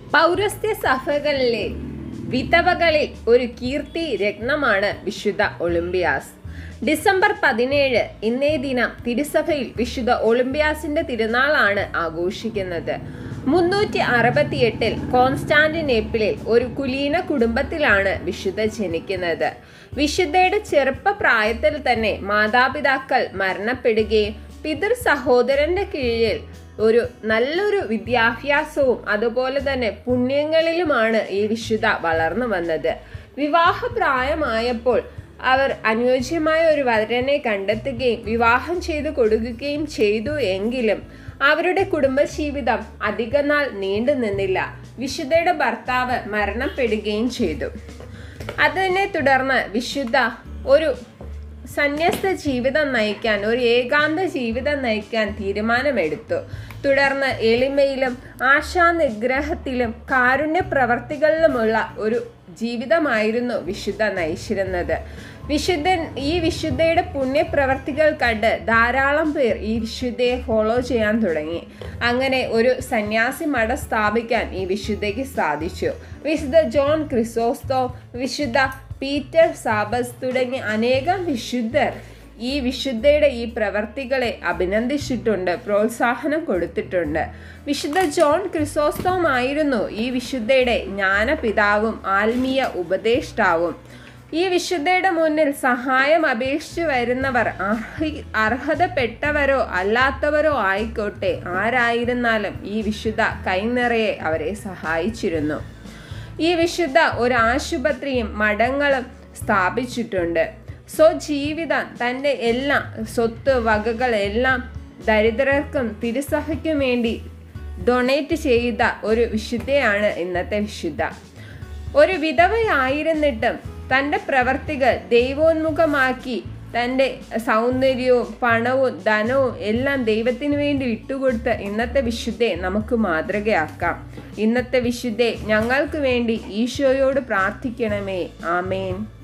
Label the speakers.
Speaker 1: പൗരസ്ത്യ സഭകളിലെ വിധവകളിൽ ഒരു കീർത്തി രത്നമാണ് വിശുദ്ധ ഒളിമ്പിയാസ് ഡിസംബർ പതിനേഴ് ഇന്നേ ദിനം തിരുസഭയിൽ വിശുദ്ധ ഒളിമ്പിയാസിന്റെ തിരുനാളാണ് ആഘോഷിക്കുന്നത് മുന്നൂറ്റി അറുപത്തിയെട്ടിൽ കോൺസ്റ്റാന്റിനേപ്പിളിൽ ഒരു കുലീന കുടുംബത്തിലാണ് വിശുദ്ധ ജനിക്കുന്നത് വിശുദ്ധയുടെ ചെറുപ്പപ്രായത്തിൽ തന്നെ മാതാപിതാക്കൾ മരണപ്പെടുകയും പിതൃ സഹോദരന്റെ കീഴിൽ ഒരു നല്ലൊരു വിദ്യാഭ്യാസവും അതുപോലെ തന്നെ പുണ്യങ്ങളിലുമാണ് ഈ വിശുദ്ധ വളർന്നു വന്നത് വിവാഹപ്രായമായപ്പോൾ അവർ അനുയോജ്യമായ ഒരു വരനെ കണ്ടെത്തുകയും വിവാഹം ചെയ്തു കൊടുക്കുകയും ചെയ്തു എങ്കിലും അവരുടെ കുടുംബജീവിതം അധികനാൾ നീണ്ടു നിന്നില്ല വിശുദ്ധയുടെ ഭർത്താവ് മരണപ്പെടുകയും ചെയ്തു അതിനെ തുടർന്ന് വിശുദ്ധ ഒരു സന്യസ്ത ജീവിതം നയിക്കാൻ ഒരു ഏകാന്ത ജീവിതം നയിക്കാൻ തീരുമാനമെടുത്തു തുടർന്ന് എളിമയിലും ആശാനിഗ്രഹത്തിലും കാരുണ്യ പ്രവർത്തികളിലുമുള്ള ഒരു ജീവിതമായിരുന്നു വിശുദ്ധ നയിച്ചിരുന്നത് വിശുദ്ധൻ ഈ വിശുദ്ധയുടെ പുണ്യപ്രവർത്തികൾ കണ്ട് ധാരാളം പേർ ഈ വിശുദ്ധയെ ഫോളോ ചെയ്യാൻ തുടങ്ങി അങ്ങനെ ഒരു സന്യാസി മഠം സ്ഥാപിക്കാൻ ഈ വിശുദ്ധയ്ക്ക് സാധിച്ചു വിശുദ്ധ ജോൺ ക്രിസോസ്തോ വിശുദ്ധ പീറ്റർ സാബസ് തുടങ്ങി അനേകം വിശുദ്ധർ ഈ വിശുദ്ധയുടെ ഈ പ്രവർത്തികളെ അഭിനന്ദിച്ചിട്ടുണ്ട് പ്രോത്സാഹനം കൊടുത്തിട്ടുണ്ട് വിശുദ്ധ ജോൺ ക്രിസോസ്തോമായിരുന്നു ഈ വിശുദ്ധയുടെ ജ്ഞാനപിതാവും ആത്മീയ ഉപദേഷ്ടാവും ഈ വിശുദ്ധയുടെ മുന്നിൽ സഹായം അപേക്ഷിച്ചു വരുന്നവർ അർഹി അർഹതപ്പെട്ടവരോ അല്ലാത്തവരോ ആയിക്കോട്ടെ ആരായിരുന്നാലും ഈ വിശുദ്ധ കൈനിറയെ അവരെ സഹായിച്ചിരുന്നു ഈ വിശുദ്ധ ഒരു ആശുപത്രിയും മഠങ്ങളും സ്ഥാപിച്ചിട്ടുണ്ട് സ്വജീവിതം തൻ്റെ എല്ലാം സ്വത്ത് വകകളെല്ലാം ദരിദ്രർക്കും തിരുസഭയ്ക്കും വേണ്ടി ഡൊണേറ്റ് ചെയ്ത ഒരു വിശുദ്ധയാണ് ഇന്നത്തെ വിശുദ്ധ ഒരു വിധവയായിരുന്നിട്ടും തൻ്റെ പ്രവർത്തികൾ ദൈവോന്മുഖമാക്കി തൻ്റെ സൗന്ദര്യവും പണവും ധനവും എല്ലാം ദൈവത്തിന് വേണ്ടി വിട്ടുകൊടുത്ത് ഇന്നത്തെ വിശുദ്ധയെ നമുക്ക് മാതൃകയാക്കാം ഇന്നത്തെ വിശുദ്ധയെ ഞങ്ങൾക്ക് വേണ്ടി ഈശോയോട് പ്രാർത്ഥിക്കണമേ ആമേൻ